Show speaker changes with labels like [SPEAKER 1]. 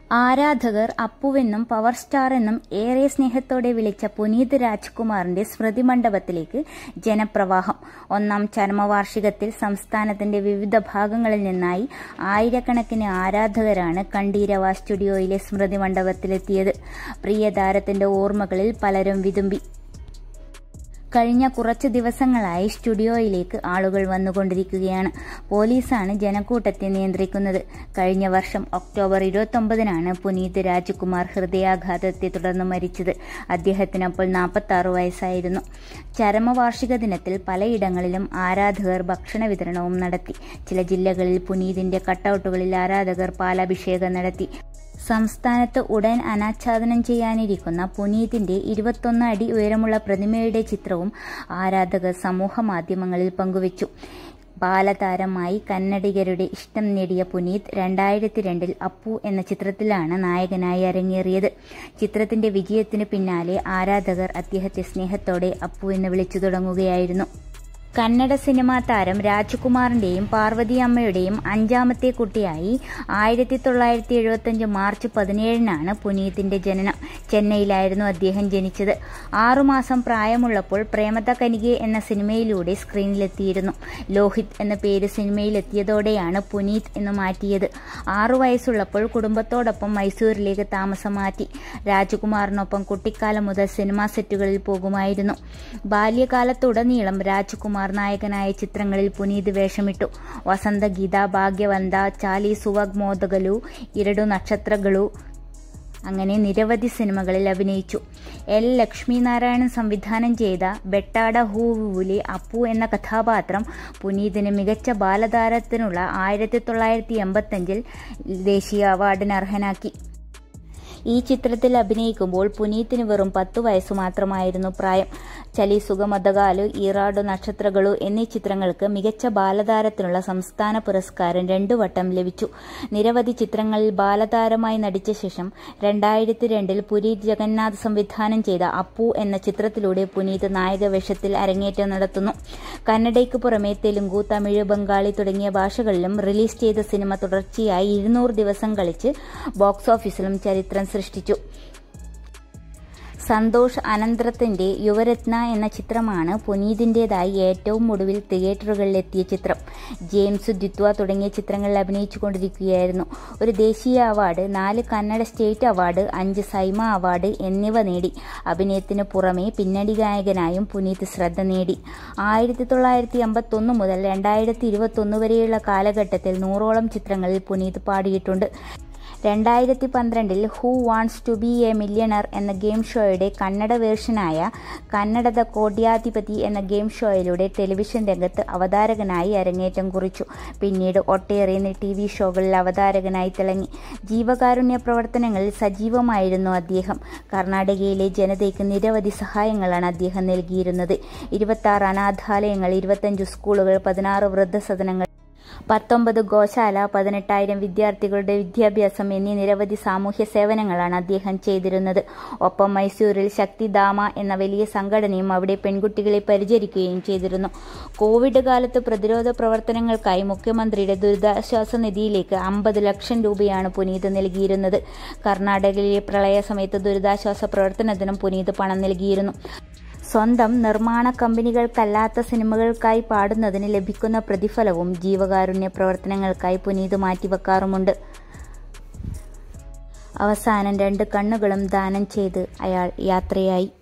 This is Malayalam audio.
[SPEAKER 1] ആരാധകർ അപ്പുവെന്നും പവർ സ്റ്റാർ എന്നും ഏറെ സ്നേഹത്തോടെ വിളിച്ച പുനീത് രാജ്കുമാറിന്റെ സ്മൃതി മണ്ഡപത്തിലേക്ക് ജനപ്രവാഹം ഒന്നാം ചരമവാർഷികത്തിൽ സംസ്ഥാനത്തിന്റെ വിവിധ ഭാഗങ്ങളിൽ നിന്നായി ആയിരക്കണക്കിന് ആരാധകരാണ് കണ്ടീരവ സ്റ്റുഡിയോയിലെ സ്മൃതി മണ്ഡപത്തിലെത്തിയത് പ്രിയ താരത്തിന്റെ ഓർമ്മകളിൽ പലരും വിതുമ്പി കഴിഞ്ഞ കുറച്ച് ദിവസങ്ങളായി സ്റ്റുഡിയോയിലേക്ക് ആളുകൾ വന്നുകൊണ്ടിരിക്കുകയാണ് പോലീസാണ് ജനക്കൂട്ടത്തെ നിയന്ത്രിക്കുന്നത് കഴിഞ്ഞ വർഷം ഒക്ടോബർ ഇരുപത്തൊമ്പതിനാണ് പുനീത് രാജ്കുമാർ ഹൃദയാഘാതത്തെ തുടർന്ന് മരിച്ചത് അദ്ദേഹത്തിന് അപ്പോൾ നാൽപ്പത്തി ആറ് വയസ്സായിരുന്നു ചരമവാർഷിക ദിനത്തിൽ പലയിടങ്ങളിലും ആരാധകർ ഭക്ഷണ വിതരണവും നടത്തി ചില ജില്ലകളിൽ പുനീതിന്റെ കട്ടൌട്ടുകളിൽ ആരാധകർ പാലാഭിഷേകം നടത്തി സംസ്ഥാനത്ത് ഉടൻ അനാച്ഛാദനം ചെയ്യാനിരിക്കുന്ന പുനീതിന്റെ ഇരുപത്തൊന്ന് അടി ഉയരമുള്ള പ്രതിമയുടെ ചിത്രവും ആരാധകർ സമൂഹ മാധ്യമങ്ങളിൽ പങ്കുവച്ചു ബാലതാരമായി കന്നഡിഗരുടെ ഇഷ്ടം നേടിയ പുനീത് രണ്ടായിരത്തി രണ്ടിൽ അപ്പു എന്ന ചിത്രത്തിലാണ് നായകനായി അരങ്ങേറിയത് ചിത്രത്തിന്റെ വിജയത്തിനു പിന്നാലെ ആരാധകർ അദ്ദേഹത്തെ സ്നേഹത്തോടെ അപ്പു എന്ന് വിളിച്ചു തുടങ്ങുകയായിരുന്നു കന്നഡ സിനിമാ താരം രാജ്കുമാറിന്റെയും പാർവതി അമ്മയുടെയും അഞ്ചാമത്തെ കുട്ടിയായി ആയിരത്തി തൊള്ളായിരത്തി എഴുപത്തിയഞ്ച് മാർച്ച് പതിനേഴിനാണ് പുനീതിന്റെ ജനനം ചെന്നൈയിലായിരുന്നു അദ്ദേഹം ജനിച്ചത് ആറുമാസം പ്രായമുള്ളപ്പോൾ പ്രേമത കനികെ എന്ന സിനിമയിലൂടെ സ്ക്രീനിലെത്തിയിരുന്നു ലോഹിത് എന്ന പേര് സിനിമയിലെത്തിയതോടെയാണ് പുനീത് എന്ന് മാറ്റിയത് ആറു വയസ്സുള്ളപ്പോൾ കുടുംബത്തോടൊപ്പം മൈസൂരിലേക്ക് താമസം മാറ്റി രാജകുമാറിനൊപ്പം കുട്ടിക്കാലം മുതൽ സിനിമാ സെറ്റുകളിൽ പോകുമായിരുന്നു ബാല്യകാലത്തുടനീളം രാജ്കുമാർ നായകനായ ചിത്രങ്ങളിൽ പുനീത് വേഷമിട്ടു വസന്തഗീത ഭാഗ്യവന്ത ചാലി സുവഗ് മോദകലു ഇരടു നക്ഷത്രകളു അങ്ങനെ നിരവധി സിനിമകളിൽ അഭിനയിച്ചു എൽ ലക്ഷ്മിനാരായണൻ സംവിധാനം ചെയ്ത ബെട്ടാട ഹൂവിലെ അപ്പു എന്ന കഥാപാത്രം പുനീതിന് മികച്ച ബാലതാരത്തിനുള്ള ആയിരത്തി തൊള്ളായിരത്തി എൺപത്തഞ്ചിൽ ദേശീയ അവാർഡിന് അർഹനാക്കി ഈ ചിത്രത്തിൽ അഭിനയിക്കുമ്പോൾ പുനീത്തിന് വെറും പത്തു വയസ്സു മാത്രമായിരുന്നു പ്രായം ചലി സുഗമതകാലു ഈറാഡു നക്ഷത്രകളു എന്നീ ചിത്രങ്ങൾക്ക് മികച്ച ബാലതാരത്തിനുള്ള സംസ്ഥാന പുരസ്കാരം രണ്ടു വട്ടം ലഭിച്ചു നിരവധി ചിത്രങ്ങളിൽ ബാലതാരമായി നടിച്ച ശേഷം രണ്ടായിരത്തി രണ്ടിൽ പുരി ജഗന്നാഥ് സംവിധാനം ചെയ്ത അപ്പു എന്ന ചിത്രത്തിലൂടെ പുനീത് നായക വേഷത്തിൽ അരങ്ങേറ്റം നടത്തുന്നു കന്നഡയ്ക്ക് പുറമെ തെലുങ്കു തമിഴ് ബംഗാളി തുടങ്ങിയ ഭാഷകളിലും റിലീസ് ചെയ്ത സിനിമ തുടർച്ചയായി ഇരുന്നൂറ് ദിവസം കളിച്ച് ബോക്സ് ഓഫീസിലും ചരിത്രം സൃഷ്ടിച്ചു സന്തോഷ് അനന്തരത്തിന്റെ യുവരത്ന എന്ന ചിത്രമാണ് പുനീതിൻ്റെതായി ഏറ്റവും ഒടുവിൽ തിയേറ്ററുകളിലെത്തിയ ചിത്രം ജെയിംസ് ദ്വിത്വ തുടങ്ങിയ ചിത്രങ്ങളിൽ അഭിനയിച്ചുകൊണ്ടിരിക്കുകയായിരുന്നു ഒരു ദേശീയ അവാർഡ് നാല് കന്നഡ സ്റ്റേറ്റ് അവാർഡ് അഞ്ച് സൈമ അവാർഡ് എന്നിവ നേടി അഭിനയത്തിന് പുറമെ പിന്നണി ഗായകനായും പുനീത് ശ്രദ്ധ നേടി ആയിരത്തി തൊള്ളായിരത്തി അമ്പത്തൊന്ന് മുതൽ രണ്ടായിരത്തി ഇരുപത്തൊന്ന് വരെയുള്ള കാലഘട്ടത്തിൽ നൂറോളം ചിത്രങ്ങളിൽ പുനീത് പാടിയിട്ടുണ്ട് രണ്ടായിരത്തി പന്ത്രണ്ടിൽ who wants to be a millionaire എന്ന ഗെയിം ഷോയുടെ കന്നഡ വേർഷനായ കന്നഡത കോട്യാധിപതി എന്ന ഗെയിം ഷോയിലൂടെ ടെലിവിഷൻ രംഗത്ത് അവതാരകനായി അരങ്ങേറ്റം കുറിച്ചു പിന്നീട് ഒട്ടേറെ ടി വി ഷോകളിൽ അവതാരകനായി തിളങ്ങി ജീവകാരുണ്യ പ്രവർത്തനങ്ങളിൽ സജീവമായിരുന്നു അദ്ദേഹം കർണാടകയിലെ ജനതയ്ക്ക് നിരവധി സഹായങ്ങളാണ് അദ്ദേഹം നൽകിയിരുന്നത് ഇരുപത്തി അനാഥാലയങ്ങൾ ഇരുപത്തഞ്ച് സ്കൂളുകൾ പതിനാറ് വൃദ്ധസദനങ്ങൾ പത്തൊമ്പത് ഗോശാല പതിനെട്ടായിരം വിദ്യാർത്ഥികളുടെ വിദ്യാഭ്യാസം എന്നീ നിരവധി സാമൂഹ്യ സേവനങ്ങളാണ് അദ്ദേഹം ചെയ്തിരുന്നത് ഒപ്പം മൈസൂരിൽ ശക്തിധാമ എന്ന വലിയ സംഘടനയും അവിടെ പെൺകുട്ടികളെ പരിചരിക്കുകയും ചെയ്തിരുന്നു കോവിഡ് കാലത്ത് പ്രതിരോധ പ്രവർത്തനങ്ങൾക്കായി മുഖ്യമന്ത്രിയുടെ ദുരിതാശ്വാസ നിധിയിലേക്ക് അമ്പത് ലക്ഷം രൂപയാണ് പുനീത് നൽകിയിരുന്നത് കർണാടകയിലെ പ്രളയ സമയത്ത് ദുരിതാശ്വാസ പ്രവർത്തനത്തിനും പുനീത് പണം നൽകിയിരുന്നു സ്വന്തം നിർമ്മാണ കമ്പനികൾക്കല്ലാത്ത സിനിമകൾക്കായി പാടുന്നതിന് ലഭിക്കുന്ന പ്രതിഫലവും ജീവകാരുണ്യ പ്രവർത്തനങ്ങൾക്കായി പുനീത് മാറ്റിവെക്കാറുമുണ്ട് അവസാനം രണ്ട് കണ്ണുകളും ദാനം ചെയ്ത് അയാൾ യാത്രയായി